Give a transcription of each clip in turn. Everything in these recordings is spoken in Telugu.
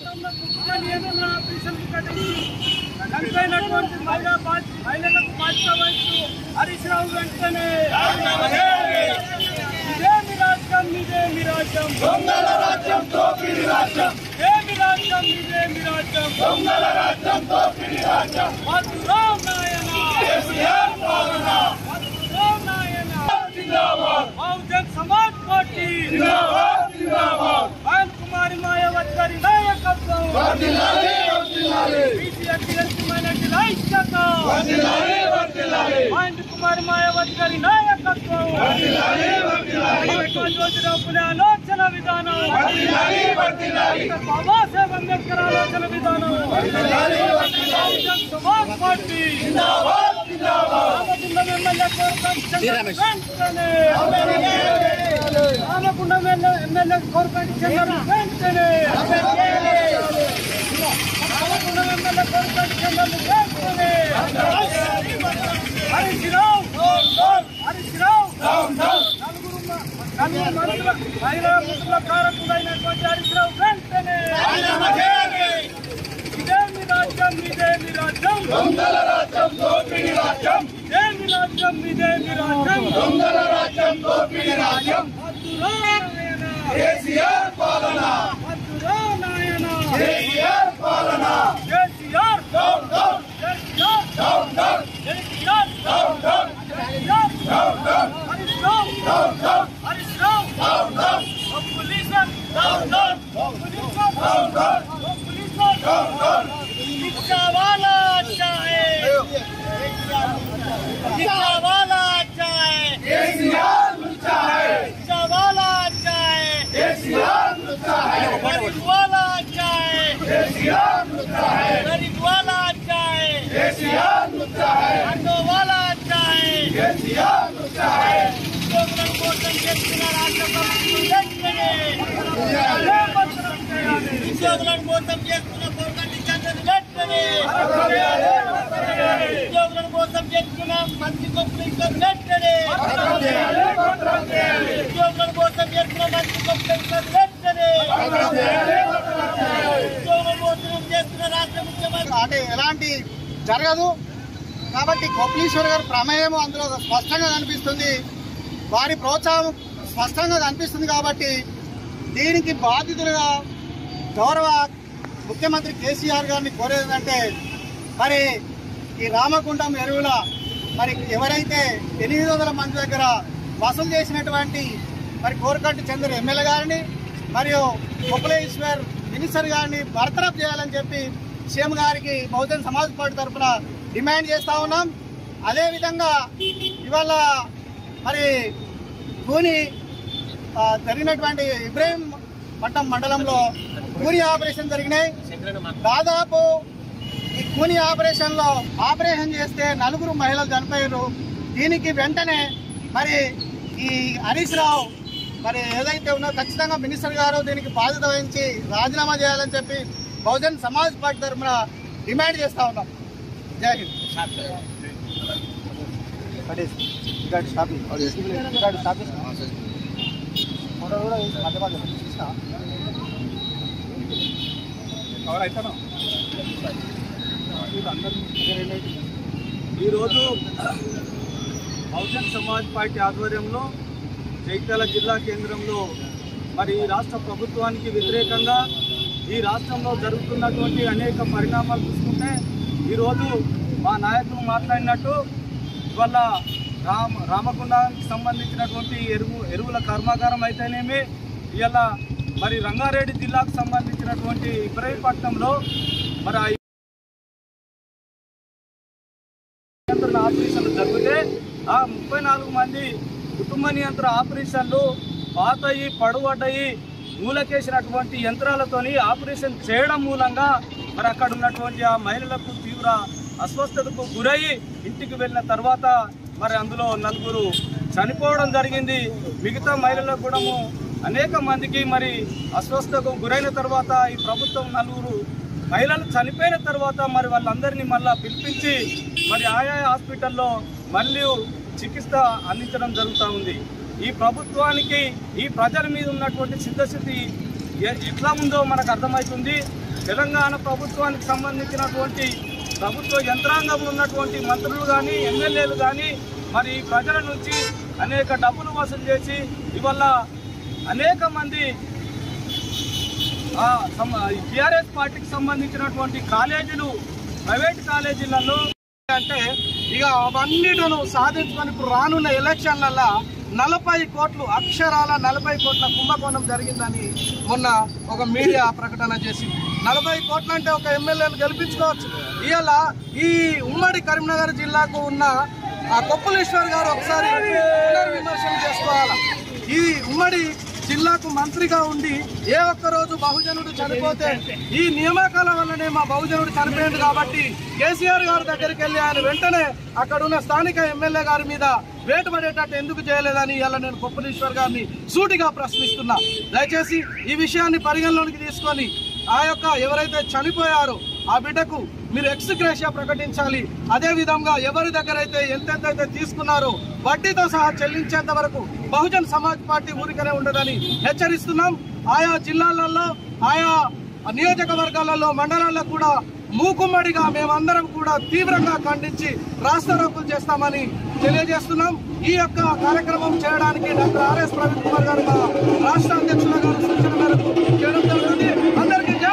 రాష్ట్రంలో కుటుంబ నియంత్రణ ఆఫీసులు కట్టించి చనిపోయినటువంటి మహిళా బాధ్య మహిళలకు బాధ్యత వహిస్తూ హరీష్ రావు వెంటనే ఇదేమి రాజ్యం ఇదేమి రాజ్యం దొంగల రాజ్యం దోపిడి రాజ్యం ఏమి రాజ్యం ఇదేమి రాజ్యం దొంగల రాజ్యం దోపిడి రాజ్యం మధురాం నాయన కేసీఆర్ పాలన మధురాం నాయన జిందాబాద్ బహుజన్ సమాజ్ పార్టీ జిందాబాద్ జిందాబాద్ అనిల్ కుమారి మాయావతి గారి నాయకత్వం వర్ధిల్లాలి వర్ధిల్లాలి బీసీ అభ్యర్థి మైనార్టీ ఐక్యత వర్ధిల్లాలి వర్ధిల్లాలి అనిల్ కుమారి మాయావతి గారి నాయకత్వం వర్ధిల్లాలి వర్ధిల్లాలి జ్యోతిరావు పులే ఆలోచన విధానం వర్ధిల్లాలి వర్ధిల్లాలి బాబాసాహెబ్ అంబేద్కర్ ఆలోచన విధానం వర్ధిల్లాలి వర్ధిల్లాలి బహుజన్ సమాజ్ పార్టీ జిందాబాద్ జిందాబాద్ రామగుండం ఎమ్మెల్యే కోరుకుంటున్నాను వెంటనే రామగుండం ఎమ్మెల్యే కోరుకుంటున్నాను వెంటనే రామగుండం ఎమ్మెల్యే కోరుకుంటున్నాను వెంటనే హరీష్ రావు హరీష్ రావు నలుగురు మ- నలుగురు మంత్రుల మహిళా మంత్రుల కారకుడైనటువంటి హరీష్ రావు వెంటనే ఇదేమి రాజ్యం ఇదేమి రాజ్యం దొంగల రాజ్యం దోపిడి రాజ్యం ఇదేమి రాజ్యం ఇదేమి రాజ్యం దొంగల రాజ్యం దోపిడి రాజ్యం కేసీఆర్ పాలన మధురా నాయన కేసీఆర్ పాలన KCR down down KCR down down KCR down down KCR down down Harish Rao down down Harish Rao down down పోలీసర్ డౌన్ డౌన్ పోలీసర్ డౌన్ డౌన్ పోలీసర్ డౌన్ డౌన్ रिक्शा वाला अच्छा है रिक्शा वाला अच्छा है रिक्शा वाला अच्छा है गरीब वाला अच्छा है गरीब वाला अच्छा है आटो वाला अच्छा है ఉద్యోగులను కోసం చేస్తున్న రాష్ట్ర ప్రభుత్వం వెంటనే ఉద్యోగులను కోసం చేస్తున్న కోటండి చంద్రుని వెంటనే ఉద్యోగులను కోసం చేస్తున్న మంత్రి కొప్పులు వెంటనే ఉద్యోగులను కోసం చేస్తున్న మంత్రి కొప్పులు వెంటనే ఉద్యోగుల కోసం చేస్తున్న రాష్ట్ర ముఖ్యమంత్రి అంటే ఎలాంటి జరగదు కాబట్టి కోపలీశ్వర్ గారి ప్రమేయం అందులో స్పష్టంగా కనిపిస్తుంది వారి ప్రోత్సాహం స్పష్టంగా కనిపిస్తుంది కాబట్టి దీనికి బాధితులుగా గౌరవ ముఖ్యమంత్రి కేసీఆర్ గారిని కోరేది ఏంటంటే మరి ఈ రామకుండం ఎరువుల మరి ఎవరైతే ఎనిమిది వందల మంది దగ్గర వసూలు చేసినటువంటి మరి కోరకంటి చంద్ర ఎమ్మెల్యే గారిని మరియు ముకులేశ్వర్ మినిస్టర్ గారిని బర్తరఫ్ చేయాలని చెప్పి సీఎం గారికి బహుజన్ సమాజ్ పార్టీ తరఫున డిమాండ్ చేస్తా ఉన్నాం అదేవిధంగా ఇవాళ మరి కూని ఆ, జరిగినటువంటి ఇబ్రాహిం పట్టం మండలంలో కూని ఆపరేషన్ జరిగినాయి దాదాపు ఈ కూని ఆపరేషన్ లో ఆపరేషన్ చేస్తే నలుగురు మహిళలు చనిపోయారు దీనికి వెంటనే మరి ఈ హరీష్ రావు మరి ఏదైతే ఉన్నదో ఖచ్చితంగా మినిస్టర్ గారు దీనికి బాధ్యత వహించి రాజీనామా చేయాలని చెప్పి బహుజన్ సమాజ్ పార్టీ తరఫున డిమాండ్ చేస్తా ఉన్నాం జై హింద్ ఈరోజు బహుజన్ సమాజ్ పార్టీ ఆధ్వర్యంలో జైత్యాల జిల్లా కేంద్రంలో మరి ఈ రాష్ట్ర ప్రభుత్వానికి వ్యతిరేకంగా ఈ రాష్ట్రంలో జరుగుతున్నటువంటి అనేక పరిణామాలు చూసుకుంటే ఈరోజు మా నాయకులు మాట్లాడినట్టు ఇవాళ రామ రామగుండానికి సంబంధించినటువంటి ఎరువు ఎరువుల కర్మాగారం అయితేనేమి ఇవాళ మరి రంగారెడ్డి జిల్లాకు సంబంధించినటువంటి ఇబ్రహీంపట్నంలో మరి ఆ నియంత్రణ ఆపరేషన్లు జరిగితే ఆ ముప్పై నాలుగు మంది కుటుంబ నియంత్రణ ఆపరేషన్లు పాతయి పడుబడ్డయి మూలకేసినటువంటి యంత్రాలతోని ఆపరేషన్ చేయడం మూలంగా మరి అక్కడ ఉన్నటువంటి ఆ మహిళలకు తీవ్ర అస్వస్థతకు గురయ్యి ఇంటికి వెళ్ళిన తర్వాత మరి అందులో నలుగురు చనిపోవడం జరిగింది మిగతా మహిళలకు కూడా అనేక మందికి మరి అస్వస్థతకు గురైన తర్వాత ఈ ప్రభుత్వం నలుగురు మహిళలు చనిపోయిన తర్వాత మరి వాళ్ళందరినీ మళ్ళా పిలిపించి మరి ఆయా హాస్పిటల్లో మళ్ళీ చికిత్స అందించడం జరుగుతూ ఉంది ఈ ప్రభుత్వానికి ఈ ప్రజల మీద ఉన్నటువంటి సిద్ధస్థితి ఎ- ఎట్లా ఉందో మనకు అర్థమవుతుంది తెలంగాణ ప్రభుత్వానికి సంబంధించినటువంటి ప్రభుత్వ యంత్రాంగంలో ఉన్నటువంటి మంత్రులు కానీ ఎమ్మెల్యేలు కానీ మరి ప్రజల నుంచి అనేక డబ్బులు వసూలు చేసి ఇవల్ల అనేక మంది టిఆర్ఎస్ పార్టీకి సంబంధించినటువంటి కాలేజీలు ప్రైవేట్ కాలేజీలలో అంటే ఇక అవన్నిటిను సాధించుకొని ఇప్పుడు రానున్న ఎలక్షన్లలో నలభై కోట్లు అక్షరాల నలభై కోట్ల కుంభకోణం జరిగిందని మొన్న ఒక మీడియా ప్రకటన చేసింది నలభై కోట్లు అంటే ఒక ఎమ్మెల్యేను గెలిపించుకోవచ్చు ఇవాళ ఈ ఉమ్మడి కరీంనగర్ జిల్లాకు ఉన్న ఆ కొప్పులేశ్వర్ గారు ఒకసారి పునర్విమర్శన చేసుకోవాలి ఈ ఉమ్మడి జిల్లాకు మంత్రిగా ఉండి ఏ ఒక్క రోజు బహుజనుడు చనిపోతే ఈ నియామకాల వల్లనే మా బహుజనుడు చనిపోయింది కాబట్టి కేసీఆర్ గారి దగ్గరికి వెళ్ళి ఆయన వెంటనే అక్కడ ఉన్న స్థానిక ఎమ్మెల్యే గారి మీద వేటు పడేటట్టు ఎందుకు చేయలేదని ఇలా నేను కొప్పలీశ్వర్ గారిని సూటిగా ప్రశ్నిస్తున్నా దయచేసి ఈ విషయాన్ని పరిగణలోనికి తీసుకొని ఆ యొక్క ఎవరైతే చనిపోయారో ఆ బిడ్డకు మీరు ఎక్స్గ్రేషియా ప్రకటించాలి అదే విధంగా ఎవరి దగ్గర అయితే ఎంతెంతైతే తీసుకున్నారో వడ్డీతో సహా చెల్లించేంత వరకు బహుజన్ సమాజ్ పార్టీ ఊరికనే ఉండదని హెచ్చరిస్తున్నాం ఆయా జిల్లాలలో ఆయా నియోజకవర్గాలలో మండలాల్లో కూడా మూకుమ్మడిగా మేమందరం కూడా తీవ్రంగా ఖండించి రాస్తారోకులు చేస్తామని తెలియజేస్తున్నాం ఈ యొక్క కార్యక్రమం చేయడానికి డాక్టర్ ఆర్ఎస్ ప్రవీణ్ కుమార్ గారు మా రాష్ట్ర అధ్యక్షుల గారు సూచన మేరకు చేయడం జరుగుతుంది అందరికీ జై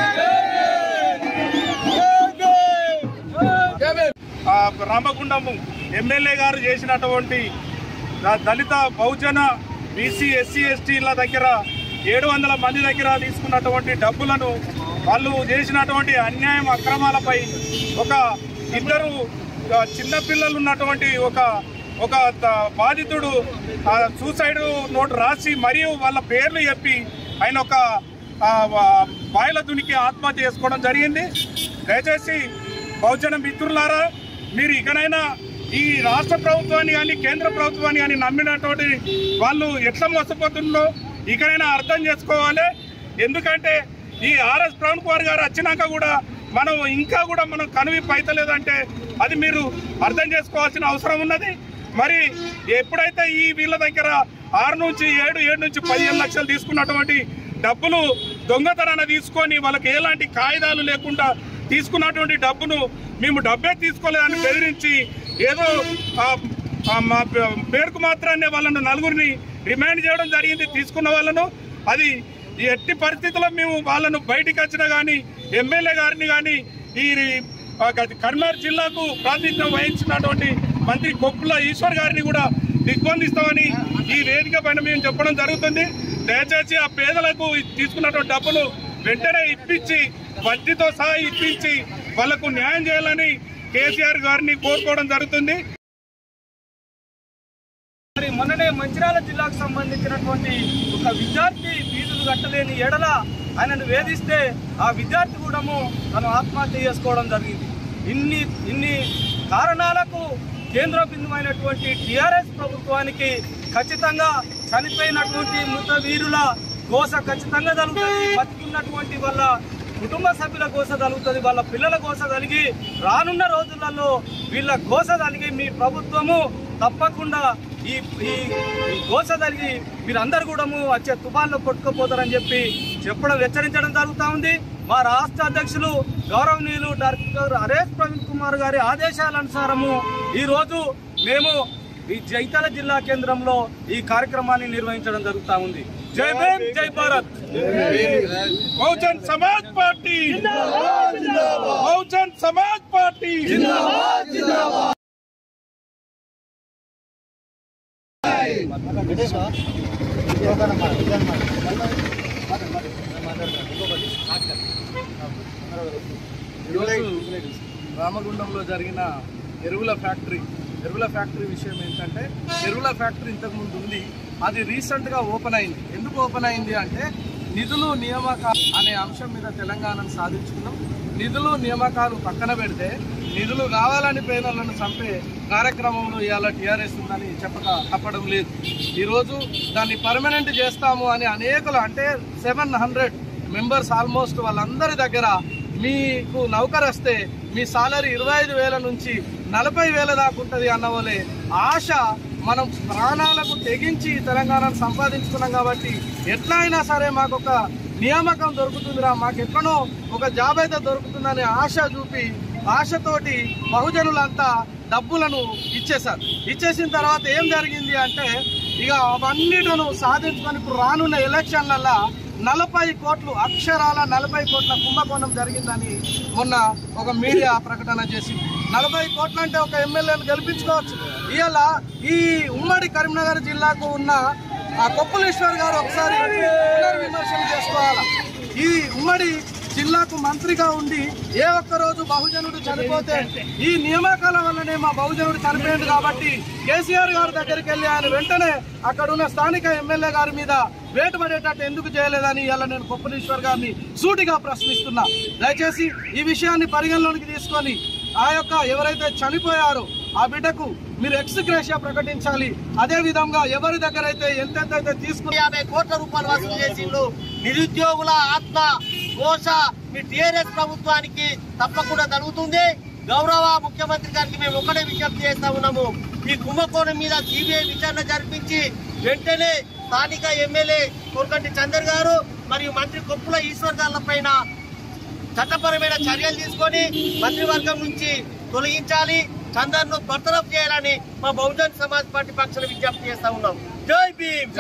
భీమ్! ఆ రామగుండము ఎమ్మెల్యే గారు చేసినటువంటి ద- దళిత బహుజన బీసీ ఎస్సీ ఎస్టీల దగ్గర ఏడు వందల మంది దగ్గర తీసుకున్నటువంటి డబ్బులను వాళ్ళు చేసినటువంటి అన్యాయం అక్రమాలపై ఒక ఇద్దరు ఆ, చిన్న పిల్లలు ఉన్నటువంటి ఒక ఒక త- బాధితుడు ఆ, సూసైడ్ నోట్ రాసి మరియు వాళ్ళ పేర్లు చెప్పి ఆయన ఒక ఆ, వా- బాయిల దునికి ఆత్మహత్య చేసుకోవడం జరిగింది దయచేసి బహుజన మిత్రులారా మీరు ఇకనైనా ఈ రాష్ట్ర ప్రభుత్వాన్ని కానీ కేంద్ర ప్రభుత్వాన్ని కానీ నమ్మినటువంటి వాళ్ళు ఎట్లా మోసపోతుందో ఇకనైనా అర్థం చేసుకోవాలి ఎందుకంటే ఈ ఆర్ఎస్ ప్రవణ్ కుమార్ గారు వచ్చినాక కూడా మనం ఇంకా కూడా మనం కనువిప్పు అవుతలేదంటే అది మీరు అర్థం చేసుకోవాల్సిన అవసరం ఉన్నది మరి ఎప్పుడైతే ఈ వీళ్ళ దగ్గర ఆరు నుంచి ఏడు ఏడు నుంచి పదిహేను లక్షలు తీసుకున్నటువంటి డబ్బులు దొంగతనాన్ని తీసుకొని వాళ్ళకి ఎలాంటి కాగితాలు లేకుండా తీసుకున్నటువంటి డబ్బును మేము డబ్బే తీసుకోలేదని బెదిరించి ఏదో ఆ, ఆ, మా పే- పేరుకు మాత్రాన్ని వాళ్ళను నలుగురిని రిమాండ్ చేయడం జరిగింది తీసుకున్న వాళ్ళను అది ఎట్టి పరిస్థితుల్లో మేము వాళ్ళను బయటికి వచ్చినా కానీ ఎమ్మెల్యే గారిని కానీ ఈ ఆ, గ- కరీంనగర్ జిల్లాకు ప్రాతినిధ్యం వహించినటువంటి మంత్రి కొప్పుల ఈశ్వర్ గారిని కూడా దిగ్బంధిస్తామని ఈ వేదిక పైన మేము చెప్పడం జరుగుతుంది దయచేసి ఆ పేదలకు తీసుకున్నటువంటి డబ్బును వెంటనే ఇప్పించి వడ్డీతో సహా ఇప్పించి వాళ్లకు న్యాయం చేయాలని కేసీఆర్ గారిని కోరుకోవడం జరుగుతుంది మరి మొన్ననే మంచిర్యాల జిల్లాకు సంబంధించినటువంటి ఒక విద్యార్థి ఫీజులు కట్టలేని ఎడల ఆయనను వేధిస్తే ఆ విద్యార్థి కూడా తను ఆత్మహత్య చేసుకోవడం జరిగింది ఇన్ని ఇన్ని కారణాలకు కేంద్ర బిందువైనటువంటి టిఆర్ఎస్ ప్రభుత్వానికి ఖచ్చితంగా చనిపోయినటువంటి మృత వీరుల గోస ఖచ్చితంగా జరుగుతుంది బతికున్నటువంటి వాళ్ళ కుటుంబ సభ్యుల గోస కలుగుతుంది వాళ్ళ పిల్లల గోస కలిగి రానున్న రోజులలో వీళ్ళ గోస కలిగి మీ ప్రభుత్వము తప్పకుండా ఈ ఈ ఈ గోస కలిగి మీరందరూ కూడా వచ్చే తుఫాన్లో కొట్టుకుపోతారని చెప్పి చెప్పడం హెచ్చరించడం జరుగుతూ ఉంది మా రాష్ట్ర అధ్యక్షులు గౌరవనీయులు డాక్టర్ హరేష్ ప్రవీణ్ కుమార్ గారి ఆదేశాల అనుసారము ఈ రోజు మేము ఈ జైతాల జిల్లా కేంద్రంలో ఈ కార్యక్రమాన్ని నిర్వహించడం జరుగుతూ ఉంది జై భీమ్ జై భారత్ బహుజన్ సమాజ్ పార్టీ బహుజన్ సమాజ్ పార్టీ ఈరోజు రామగుండంలో జరిగిన ఎరువుల ఫ్యాక్టరీ ఎరువుల ఫ్యాక్టరీ విషయం ఏంటంటే ఎరువుల ఫ్యాక్టరీ ఇంతకుముందు ఉంది అది రీసెంట్గా ఓపెన్ అయింది ఎందుకు ఓపెన్ అయింది అంటే నిధులు నియామకాలు అనే అంశం మీద తెలంగాణను సాధించుకున్నాం నిధులు నియామకాలు పక్కన పెడితే నిధులు కావాలని పేదలను చంపే కార్యక్రమంలో ఇవాళ టీఆర్ఎస్ ఉందని చెప్పక తప్పడం లేదు ఈరోజు దాన్ని పర్మనెంట్ చేస్తాము అని అనేకలు అంటే సెవెన్ హండ్రెడ్ మెంబర్స్ ఆల్మోస్ట్ వాళ్ళందరి దగ్గర మీకు నౌకరు వస్తే మీ సాలరీ ఇరవై ఐదు వేల నుంచి నలభై వేల దాకా ఉంటుంది అన్న వాళ్ళే ఆశ మనం ప్రాణాలకు తెగించి తెలంగాణను సంపాదించుకున్నాం కాబట్టి ఎట్లా అయినా సరే మాకు ఒక నియామకం దొరుకుతుందిరా మాకు ఎక్కడో ఒక జాబ్ అయితే దొరుకుతుందనే ఆశ చూపి ఆశతోటి బహుజనులంతా డబ్బులను ఇచ్చేశారు ఇచ్చేసిన తర్వాత ఏం జరిగింది అంటే ఇక అవన్నిటిను సాధించుకొని ఇప్పుడు రానున్న ఎలక్షన్లలో నలభై కోట్లు అక్షరాల నలభై కోట్ల కుంభకోణం జరిగిందని మొన్న ఒక మీడియా ప్రకటన చేసింది నలభై కోట్లు అంటే ఒక ఎమ్మెల్యేను గెలిపించుకోవచ్చు ఇవాళ ఈ ఉమ్మడి కరీంనగర్ జిల్లాకు ఉన్న ఆ కొప్పులేశ్వర్ గారు ఒకసారి పునర్విమర్శన చేసుకోవాలా ఈ ఉమ్మడి జిల్లాకు మంత్రిగా ఉండి ఏ ఒక్క రోజు బహుజనుడు చనిపోతే ఈ నియామకాల వల్లనే మా బహుజనుడు చనిపోయింది కాబట్టి కేసీఆర్ గారి దగ్గరికి వెళ్ళి ఆయన వెంటనే అక్కడ ఉన్న స్థానిక ఎమ్మెల్యే గారి మీద వేటు పడేటట్టు ఎందుకు చేయలేదని ఇలా నేను కొప్పలీశ్వర్ గారిని సూటిగా ప్రశ్నిస్తున్నా దయచేసి ఈ విషయాన్ని పరిగణలోనికి తీసుకొని ఆ యొక్క ఎవరైతే చనిపోయారో ఆ బిడ్డకు మీరు ఎక్స్గ్రేషియా ప్రకటించాలి అదే విధంగా ఎవరి దగ్గర అయితే ఎంతెంతైతే తీసుకుని యాభై కోట్ల రూపాయలు వసూలు చేసిండు నిరుద్యోగుల ఆత్మ ఘోష మీ టీఆర్ఎస్ ప్రభుత్వానికి తప్పకుండా జరుగుతుంది గౌరవ ముఖ్యమంత్రి గారికి మేము ఒకటే విజ్ఞప్తి చేస్తా ఉన్నాము ఈ కుంభకోణం మీద సిబిఐ విచారణ జరిపించి వెంటనే స్థానిక ఎమ్మెల్యే కోరకంటి చందర్ గారు మరియు మంత్రి కొప్పుల ఈశ్వర్ గారి పైన చట్టపరమైన చర్యలు తీసుకొని మంత్రివర్గం నుంచి తొలగించాలి చందర్ ను బర్తరఫ్ చేయాలని మా బహుజన్ సమాజ్ పార్టీ పక్షాన విజ్ఞప్తి చేస్తా ఉన్నాం జై భీమ్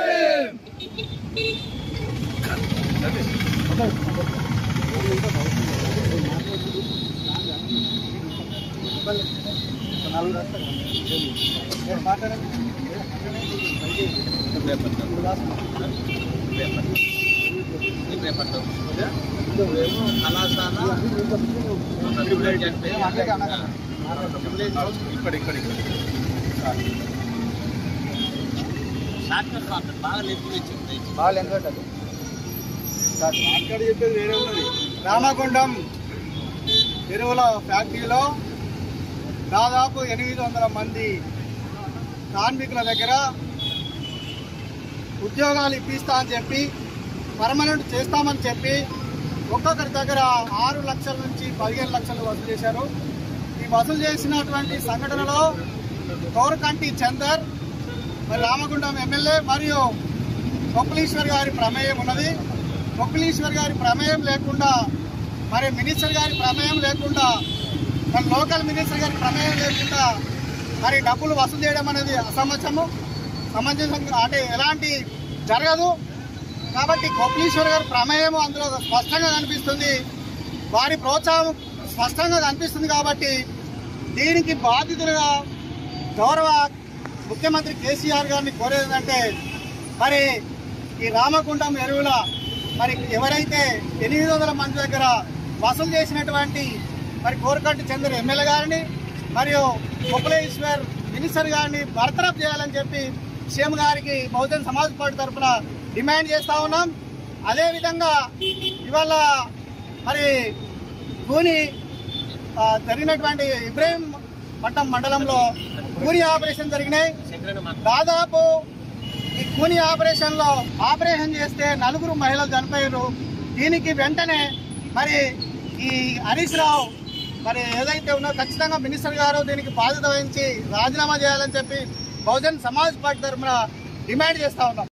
రామగుండం ఎరువుల ఫ్యాక్టరీలో దాదాపు ఎనిమిది వందల మంది కార్మికుల దగ్గర ఉద్యోగాలు ఇప్పిస్తా అని చెప్పి పర్మనెంట్ చేస్తామని చెప్పి ఒక్కొక్కరి దగ్గర ఆరు లక్షల నుంచి పదిహేను లక్షలు వసూలు చేశారు ఈ వసూలు చేసినటువంటి సంఘటనలో కోరకంటి చందర్ మరి రామగుండం ఎమ్మెల్యే మరియు కొప్పలీశ్వర్ గారి ప్రమేయం ఉన్నది కొప్పలీశ్వర్ గారి ప్రమేయం లేకుండా మరి మినిస్టర్ గారి ప్రమేయం లేకుండా మరి లోకల్ మినిస్టర్ గారి ప్రమేయం లేకుండా మరి డబ్బులు వసూలు చేయడం అనేది అసమంజసము సమంజసంగా అంటే ఎలాంటి జరగదు కాబట్టి కొప్పలీశ్వర్ గారి ప్రమేయం అందులో స్పష్టంగా కనిపిస్తుంది వారి ప్రోత్సాహం స్పష్టంగా కనిపిస్తుంది కాబట్టి దీనికి బాధితులుగా గౌరవ ముఖ్యమంత్రి కేసీఆర్ గారిని కోరేది ఏంటంటే మరి ఈ రామగుండం ఎరువుల మరి ఎవరైతే ఎనిమిది వందల మంది దగ్గర వసూలు చేసినటువంటి మరి కోరకంటి చంద్ర ఎమ్మెల్యే గారిని మరియు ఉపలేశ్వర్ మినిస్టర్ గారిని బర్తరఫ్ చేయాలని చెప్పి సీఎం గారికి బహుజన్ సమాజ్ పార్టీ తరఫున డిమాండ్ చేస్తా ఉన్నాం అదేవిధంగా ఇవాళ మరి కూని ఆ, జరిగినటువంటి ఇబ్రాహీం పట్నం మండలంలో కూని ఆపరేషన్ జరిగినాయి దాదాపు ఈ కూని ఆపరేషన్ లో ఆపరేషన్ చేస్తే నలుగురు మహిళలు చనిపోయారు దీనికి వెంటనే మరి ఈ హరీష్ రావు మరి ఏదైతే ఉన్నో ఖచ్చితంగా మినిస్టర్ గారు దీనికి బాధ్యత వహించి రాజీనామా చేయాలని చెప్పి బహుజన్ సమాజ్ పార్టీ తరఫున డిమాండ్ చేస్తా ఉన్నాం